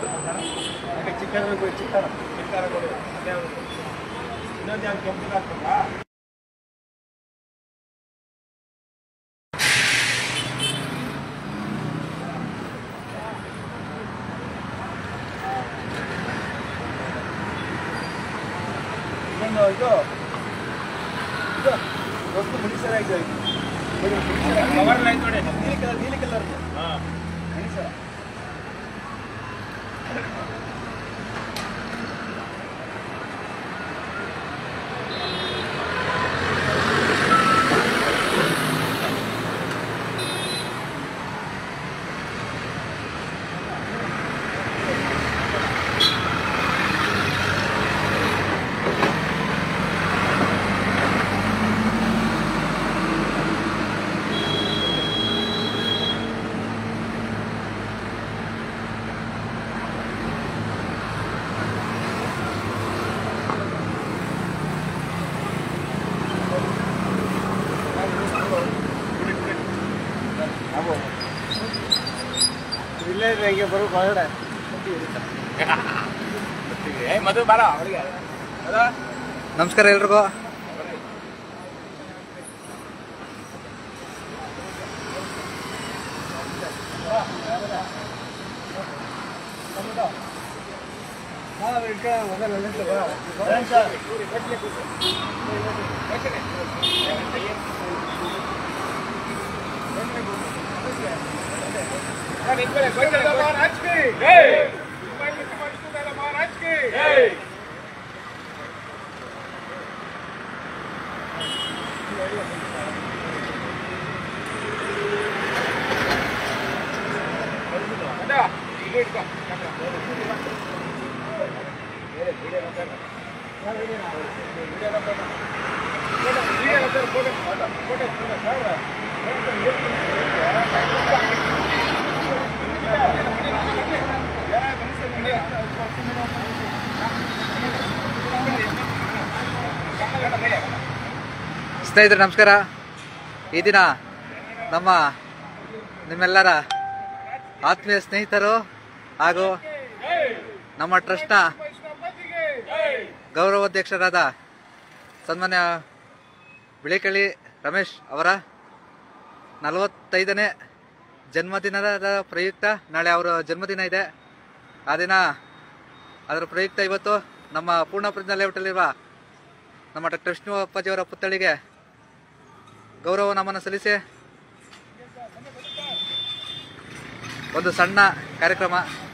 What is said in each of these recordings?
ಹಾಗೆ ಚಿಕ್ಕನ ಕೊಡಿ ಚಿಕ್ಕನ ಚಿಕ್ಕನ ಕೊಡಿ ಅದ್ಯಾವ್ದು? ಇನ್ನೊಂದು ಯಾವ್ದು ಕೆಂಪು ಹಾಕ್ಬೇಕಾ ಇನ್ನೊಂದು ಇದು ಇದು ದೊಡ್ಡ ಮುನಿಸರ ಇದು ಕವರ್ ಲೈನ್ ನೋಡಿ ನೀಲಿ ಕಲರ್ ನೀಲಿ ಕಲರ್ ಮುನಿಸರ ಇಲ್ಲೇ ಇದ್ರೆ ಹೆಂಗೆ ಬರೋ ಹೊರಗಡೆ ಮದುವೆ ಬಾರ ಅವಳಿಗೆ ನಮಸ್ಕಾರ ಎಲ್ರಿಗೂ ಸ್ನೇಹಿತರೆ ನಮಸ್ಕಾರ ಈ ದಿನ ನಮ್ಮ ನಿಮ್ಮೆಲ್ಲರ ಆತ್ಮೀಯ ಸ್ನೇಹಿತರು ಹಾಗೂ ನಮ್ಮ ಟ್ರಸ್ಟ್ನ ಗೌರವಾಧ್ಯಕ್ಷರಾದ ಸನ್ಮಾನ್ಯ ಬಿಳಿಕಳ್ಳಿ ರಮೇಶ್ ಅವರ ನಲವತ್ತೈದನೇ ಜನ್ಮದಿನದ ಪ್ರಯುಕ್ತ ನಾಳೆ ಅವರ ಜನ್ಮದಿನ ಇದೆ ಆ ದಿನ ಅದರ ಪ್ರಯುಕ್ತ ಇವತ್ತು ನಮ್ಮ ಪೂರ್ಣಪ್ರಜ್ಞ ಲೇಔಟಲ್ಲಿರುವ ನಮ್ಮ ಡಾಕ್ಟರ್ ವಿಷ್ಣು ಅಪ್ಪಾಜಿಯವರ ಪುತ್ಥಳಿಗೆ ಗೌರವ ನಮನ ಸಲ್ಲಿಸಿ ಒಂದು ಸಣ್ಣ ಕಾರ್ಯಕ್ರಮ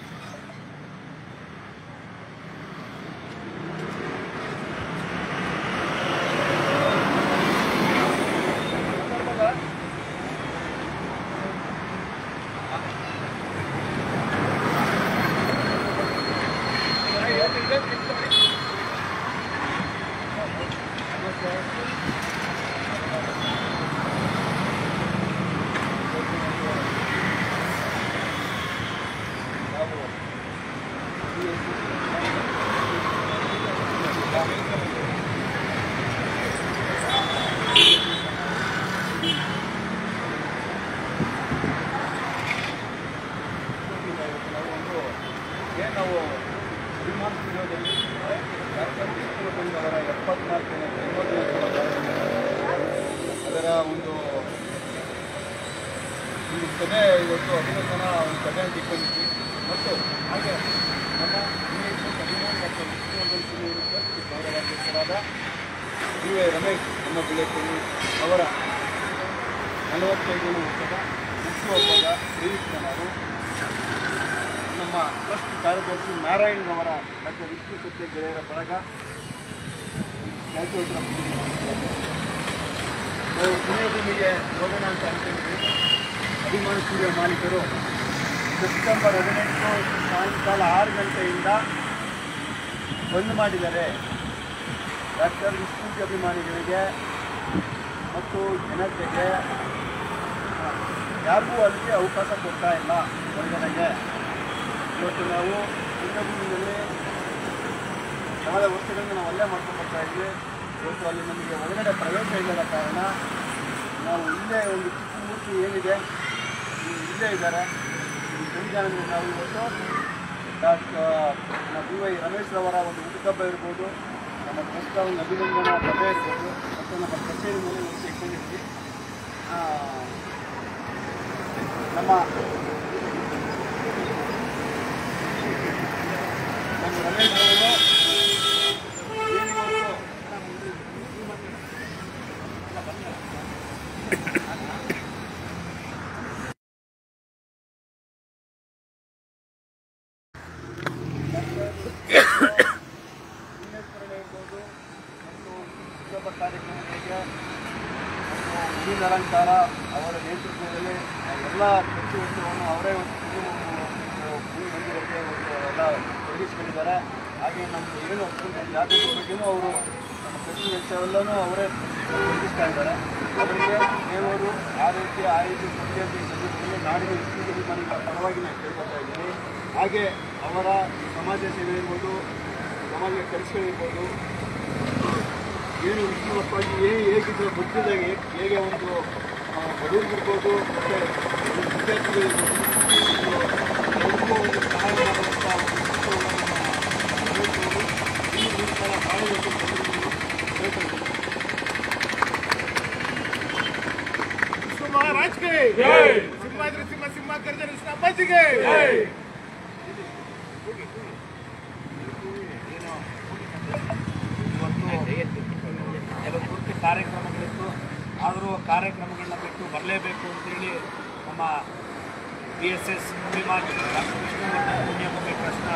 ಏನು ನಾವು ವಿಮಾನ ಸ್ಟುಡಿಯೋದಲ್ಲಿ ಡಾಕ್ಟರ್ ವಿಷ್ಣುವರ್ಧನ್ ಅವರ ಎಪ್ಪತ್ನಾಲ್ಕನೇ ಜನ್ಮದಿನೋತ್ಸವ ಅದರ ಒಂದು ಒಂದು ಸಭೆ ಇವತ್ತು ಅಭಿನಂದನಾ ಒಂದು ಸಭೆಯನ್ನು ಇಟ್ಕೊಂಡಿದ್ವಿ ಮತ್ತು ಹಾಗೆ ನಮ್ಮ ಇಂಗ್ಲೀಷ್ ಅಭಿಮಾನ್ ಮತ್ತು ವಿಷ್ಣುವರ್ಧನ್ ಸಿಂಗ್ ಟ್ರಸ್ಟ್ ಗೌರವಾಧ್ಯಕ್ಷರಾದ ಯು ಎ ರಮೇಶ್ ನಮ್ಮ ಬಿಳೆಕಳ್ಳಿ ಅವರ ನಲವತ್ತೈದನೇ ವರ್ಷದ ಹುಟ್ಟುಹಬ್ಬದ ಪ್ರಯುಕ್ತ ನಾವು ನಮ್ಮ ಟ್ರಸ್ಟ್ ಕಾರ್ಯದರ್ಶಿ ನಾರಾಯಣ್ ಅವರ ಡಾಕ್ಟರ್ ವಿಷ್ಣು ಸತ್ಯ ಗೆಳೆಯರ ಬಳಗ ಕ್ಯಾಲ್ಕುಲೇಟರ್ ನಾವು ಪುಣ್ಯಭೂಮಿಗೆ ಹೋಗೋಣ ಅಂತ ಅನ್ಕೊಂಡಿದ್ವಿ ಅಭಿಮಾನ ಸ್ಟುಡಿಯೋ ಮಾಲೀಕರು ಸೆಪ್ಟೆಂಬರ್ ಹದಿನೆಂಟು ಸಾಯಂಕಾಲ ಆರು ಗಂಟೆಯಿಂದ ಬಂದ್ ಮಾಡಿದ್ದಾರೆ ಡಾಕ್ಟರ್ ವಿಷ್ಣು ಅಭಿಮಾನಿಗಳಿಗೆ ಮತ್ತು ಜನತೆಗೆ ಆ, ಯಾರಿಗೂ ಅದಕ್ಕೆ ಅವಕಾಶ ಕೊಡ್ತಾ ಇಲ್ಲ ಹೊರಗಡೆಗೆ ಇವತ್ತು ನಾವು ಪುಣ್ಯಭೂಮಿಯಲ್ಲಿ ಬಹಳ ವರ್ಷಗಳಿಂದ ನಾವು ಅಲ್ಲೇ ಮಾಡ್ಕೊಂಡು ಬರ್ತಾ ಇದ್ವಿ ಇವತ್ತು ಅಲ್ಲಿ ನಮಗೆ ಒಳಗಡೆ ಪ್ರವೇಶ ಇಲ್ಲದ ಕಾರಣ ನಾವು ಇಲ್ಲೇ ಒಂದು ಚಿಕ್ಕ ಮೂರ್ತಿ ಏನಿದೆ ಇ- ಇಲ್ಲೇ ಇದ್ದಾರೆ ಈ ಸಂವಿಧಾನದಲ್ಲಿ ನಾವು ಇವತ್ತು ಡಾಕ್ಟರ್ ಬಿ ವೈ ರಮೇಶ್ ರವರ ಒಂದು ಹುಟ್ಟುಹಬ್ಬ ಇರ್ಬೋದು ನಮ್ಮ ಟ್ರಸ್ಟ್ ಒಂದು ಅಭಿನಂದನಾ ಸಭೆ ಇರ್ಬೋದು ಮತ್ತು ನಮ್ಮ ಕಚೇರಿ ಮೇಲೆ ಒಂದು ಇಟ್ಕೊಂಡಿದ್ವಿ ಆ, ನಮ್ಮ ನಮ್ಮ ರಮೇಶ್ ಅವರು ಏನಿವತ್ತು ದಿನೇಶ್ವರನೇ ಇರ್ಬೋದು ಮತ್ತು ಹುಟ್ಟುಹಬ್ಬ ಕಾರ್ಯಕ್ರಮಗಳಿಗೆ ಮತ್ತು ಹೂವಿನ ಅಲಂಕಾರ ಅವರ ನೇತೃತ್ವದಲ್ಲಿ ಎಲ್ಲ ಖರ್ಚು ವೆಚ್ಚವನ್ನು ಅವರೇ ಒಂದು ಭೂಮಿ ಮಂದಿರಕ್ಕೆ ಒಂದು ಎಲ್ಲ ತೊಡಗಿಸ್ಕೊಂಡಿದ್ದಾರೆ ಹಾಗೆ ನಮ್ಮದು ಏನು ಅತ್ಯಂತ ಜಾಗೃತಿ ಬಗ್ಗೆಯೂ ಅವರು ನಮ್ಮ ಖರ್ಚು ವೆಚ್ಚವೆಲ್ಲನೂ ಅವರೇ ತೊಡಗಿಸ್ತಾ ಇದ್ದಾರೆ ಅವರಿಗೆ ದೇವರು ಆರೋಗ್ಯ ಆಯುಷ್ಯ ಸಂಖ್ಯೆ ಸಂದರ್ಭದಲ್ಲಿ ನಾಡಿನ ಇಷ್ಟು ಮನೆಯ ಪರವಾಗಿ ನಾನು ಕೇಳ್ಕೊತಾ ಇದ್ದೀನಿ ಹಾಗೆ ಅವರ ಸಮಾಜ ಸೇವೆ ಇರ್ಬೋದು ಸಮಾಜ ಕೆಲಸಗಳಿರ್ಬೋದು ಏನು ವಿಷ್ಣುವಪ್ಪಾಗಿ ಏನು ಹೇಗಿದ್ರು ಗೊತ್ತಿಲ್ಲ ಹೇಗೆ ಒಂದು ಆ, ಬಡವರಿಗಿರ್ಬೋದು ಮತ್ತು ವಿದ್ಯಾರ್ಥಿಗಳಿರ್ಬೋದು ಎಲ್ಲರಿಗೂ ಒಂದು ಸಹಾಯ ಮಾಡುವಂಥ ಒಂದು ಕೆಲಸವನ್ನು ನಮ್ಮ ರಮೇಶ್ ಅವರು ಈ ಮೂಲಕ ಮಾಡಬೇಕು ಅಂತ ನಾನು ಹೇಳ್ಕೊಳ್ತೀನಿ. ವಿಷ್ಣು ಮಹಾರಾಜ್ ಗೆ ಸಿಂಹಾದ್ರಿ ಸಿಂಹ ಸಿಂಹ ಗರ್ಜನ ವಿಷ್ಣು ಅಪ್ಪಾಜಿಗೆ ಇವತ್ತು ಕೆಲವು ಪೂರ್ತಿ ಕಾರ್ಯಕ್ರಮಗಳಿತ್ತು ಆದರೂ ಕಾರ್ಯಕ್ರಮಗಳನ್ನ ಬಿಟ್ಟು ಬರಲೇಬೇಕು ಅಂತೇಳಿ ನಮ್ಮ ಬಿ ಎಸ್ ಎಸ್ ಅಭಿಮಾನಿ ಡಾಕ್ಟರ್ ವಿಷ್ಣುವರ್ಧನ್ ಪುಣ್ಯಭೂಮಿ ಟ್ರಸ್ಟ್ನ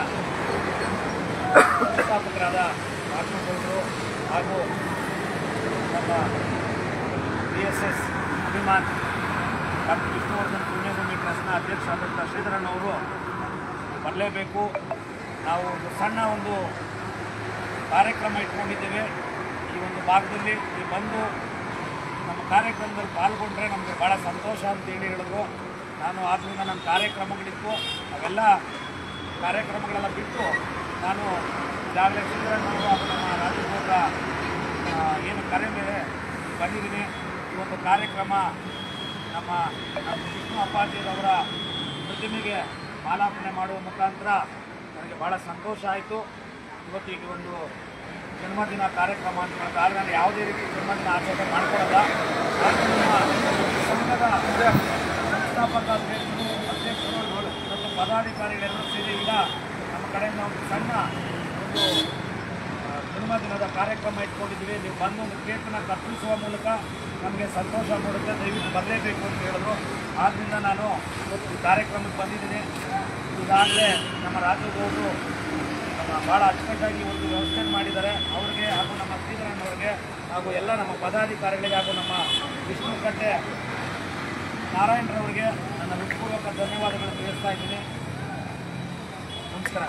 ಸಂಸ್ಥಾಪಕರಾದ ರಾಷ್ಟ್ರಗೌಡರು ಹಾಗೂ ನಮ್ಮ ಬಿ ಎಸ್ ಎಸ್ ಅಭಿಮಾನ್ ಡಾಕ್ಟರ್ ವಿಷ್ಣುವರ್ಧನ್ ಪುಣ್ಯಭೂಮಿ ಟ್ರಸ್ಟ್ನ ಅಧ್ಯಕ್ಷರಾದಂಥ ಶ್ರೀಧರಣ್ಣವರು ಬರಲೇಬೇಕು ನಾವು ಒಂದು ಸಣ್ಣ ಒಂದು ಕಾರ್ಯಕ್ರಮ ಇಟ್ಕೊಂಡಿದ್ದೇವೆ ಈ ಒಂದು ಭಾಗದಲ್ಲಿ ನೀವು ಬಂದು ನಮ್ಮ ಕಾರ್ಯಕ್ರಮದಲ್ಲಿ ಪಾಲ್ಗೊಂಡ್ರೆ ನಮಗೆ ಭಾಳ ಸಂತೋಷ ಅಂತೇಳಿ ಹೇಳಿದ್ರು ನಾನು ಆದ್ದರಿಂದ ನನ್ನ ಕಾರ್ಯಕ್ರಮಗಳಿತ್ತು ಅವೆಲ್ಲ ಕಾರ್ಯಕ್ರಮಗಳೆಲ್ಲ ಬಿಟ್ಟು ನಾನು ಈಗಾಗಲೇ ಶ್ರೀಧರಣ್ಣವರು ಹಾಗೂ ನಮ್ಮ ರಾಜಗೌಡರ ಆ, ಏನು ಕರೆ ಮೇಲೆ ಬಂದಿದ್ದೀನಿ ಈ ಒಂದು ಕಾರ್ಯಕ್ರಮ ನಮ್ಮ ನಮ್ಮ ವಿಷ್ಣು ಅಪ್ಪಾಜಿರವರ ಪ್ರತಿಮೆಗೆ ಮಾಲಾರ್ಪಣೆ ಮಾಡುವ ಮುಖಾಂತರ ನನಗೆ ಭಾಳ ಸಂತೋಷ ಆಯಿತು ಇವತ್ತಿಗೆ ಒಂದು ಜನ್ಮದಿನ ಕಾರ್ಯಕ್ರಮ ಅಂತ ಹೇಳಿದ್ರೆ ಆದರೆ ನಾನು ಯಾವುದೇ ರೀತಿ ಜನ್ಮದಿನ ಆಚರಣೆ ಮಾಡ್ಕೊಳ್ಳಲ್ಲ ಆದರೆ ನಮ್ಮ ಸಂಘದ ಸಂಸ್ಥಾಪಕ ಅಧ್ಯಕ್ಷರು ಅಧ್ಯಕ್ಷರು ಮತ್ತು ಪದಾಧಿಕಾರಿಗಳೆಲ್ಲರೂ ಸೇರಿ ಈಗ ನಮ್ಮ ಕಡೆಯಿಂದ ಒಂದು ಸಣ್ಣ ಒಂದು ಆ, ಜನ್ಮದಿನದ ಕಾರ್ಯಕ್ರಮ ಇಟ್ಕೊಂಡಿದ್ದೀವಿ ನೀವು ಬಂದು ಒಂದು ಕೇಕನ್ನು ಕತ್ತರಿಸುವ ಮೂಲಕ ನಮಗೆ ಸಂತೋಷ ಮೂಡುತ್ತೆ ದಯವಿಟ್ಟು ಬರಲೇಬೇಕು ಅಂತ ಹೇಳಿದ್ರು ಆದ್ದರಿಂದ ನಾನು ಇವತ್ತು ಈ ಕಾರ್ಯಕ್ರಮಕ್ಕೆ ಬಂದಿದ್ದೀನಿ ಈಗಾಗಲೇ ನಮ್ಮ ರಾಜ್ಯದವರು ನಮ್ಮ ಭಾಳ ಅಚ್ಚುಕಟ್ಟಾಗಿ ಒಂದು ವ್ಯವಸ್ಥೆ ಮಾಡಿದ್ದಾರೆ ಅವರಿಗೆ ಹಾಗೂ ನಮ್ಮ ಶ್ರೀಧರಣ್ಣವರಿಗೆ ಹಾಗೂ ಎಲ್ಲ ನಮ್ಮ ಪದಾಧಿಕಾರಿಗಳಿಗೆ ಹಾಗೂ ನಮ್ಮ ವಿಷ್ಣು ಕಟ್ಟೆ ನಾರಾಯಣರವರಿಗೆ ನನ್ನ ಹೃತ್ಪೂರ್ವಕ ಧನ್ಯವಾದಗಳನ್ನು ತಿಳಿಸ್ತಾ ಇದ್ದೀನಿ ನಮಸ್ಕಾರ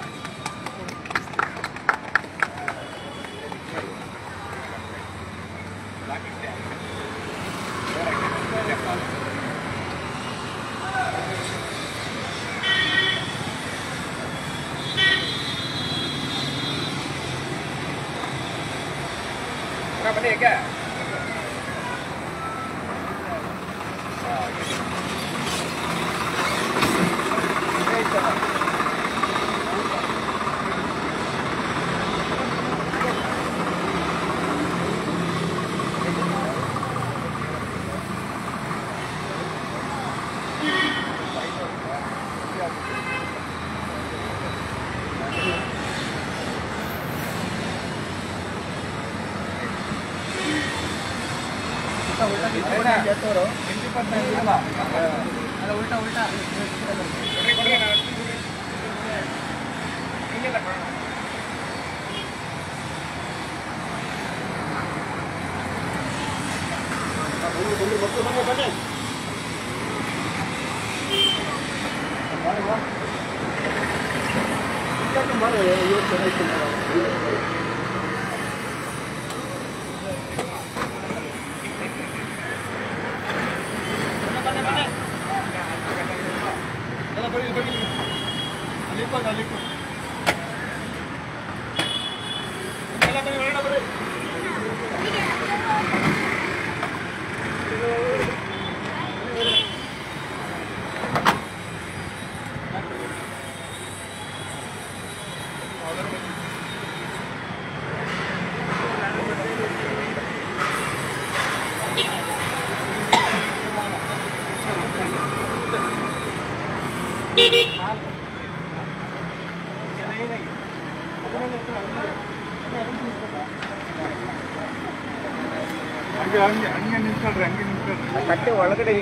ಹಂಗೆ ಹಂಗೆ ಹಂಗೆ ನಿಂತ್ಕೊಳ್ರಿ ಹಂಗೆ ನಿಂತ್ಕೊಳ್ರಿ ಕಟ್ಟೆ ಒಳಗಡೆ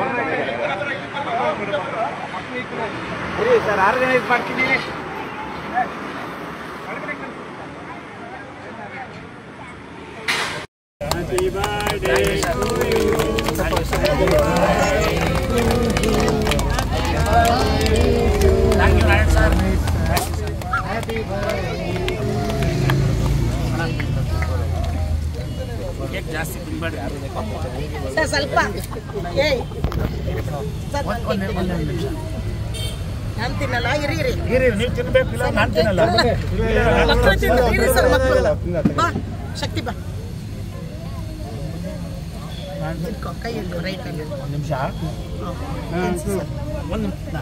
ಸರ್ ಆರು ಜನ ಇದು ಮಾಡ್ತೀನಿ ಸರ್ ಸ್ವಲ್ಪ ಏಯ್ ಸರ್ ನಾನು ತಿನ್ನಲ್ಲ ಇರಿ ಇರಿ ಇರಿ ನೀವು ತಿನ್ಬೇಕಿಲ್ಲ ನಾನು ತಿನ್ನಲ್ಲ ಮಕ್ಕಳು ತಿನ್ನು ಇರಿ ಸರ್ ಮಕ್ಕಳು ಬಾ ಶಕ್ತಿ ಬಾ ಇಟ್ಕೋ, ಕೈ ಇಟ್ಕೋ ರೈಟ್ ಅಲ್ಲಿ ಒಂದು ನಿಮಿಷ ಒಂದು ನಿಮಿಷ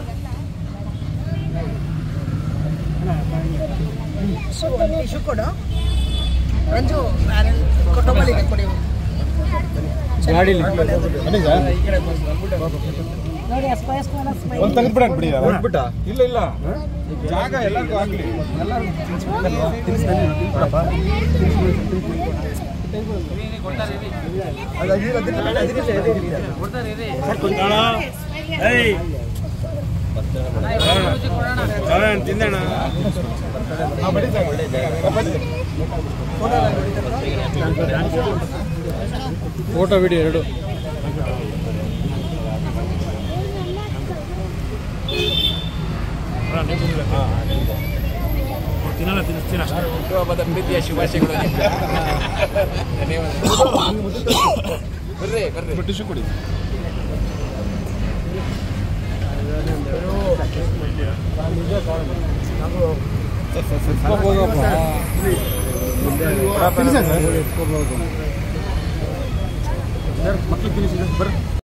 ಶು ಒಂದು ಟಿಶ್ಯೂ ಕೊಡು ರಂಜು ಕೊಟ್ಟೋಬಲ್ಲಿದೆ ಕೊಡಿ ನೋಡಿ ಎಸ್ಕೋ ಎಸ್ಕೋ ಒಂದು ತೆಗೆದ್ಬಿಡೋಣ ಬಿಡಿ ಹೊರಟ್ಬಿಟ್ಟ ಇಲ್ಲ ಇಲ್ಲ ಜಾಗ ಎಲ್ಲರಿಗೂ ಆಗ್ಲಿ ತಿಂದಣ ಫೋಟೋ ವಿಡಿಯೋ ಎರಡು ತಿನ್ನಲ್ಲ ತಿನ್ನಿಸ್ತೀನಿ ಅಷ್ಟೇ ಹುಟ್ಟುಹಬ್ಬದ ಪ್ರೀತಿಯ ಶುಭಾಶಯಗಳು ನಿಮ್ಗೆ. ಬರ್ರಿ ಬರ್ರಿ ಟಿಶ್ಯೂ ಕೊಡಿ ಮಕ್ಕಳು ತಿನ್ನಿಸಿ ಬರ್ರಿ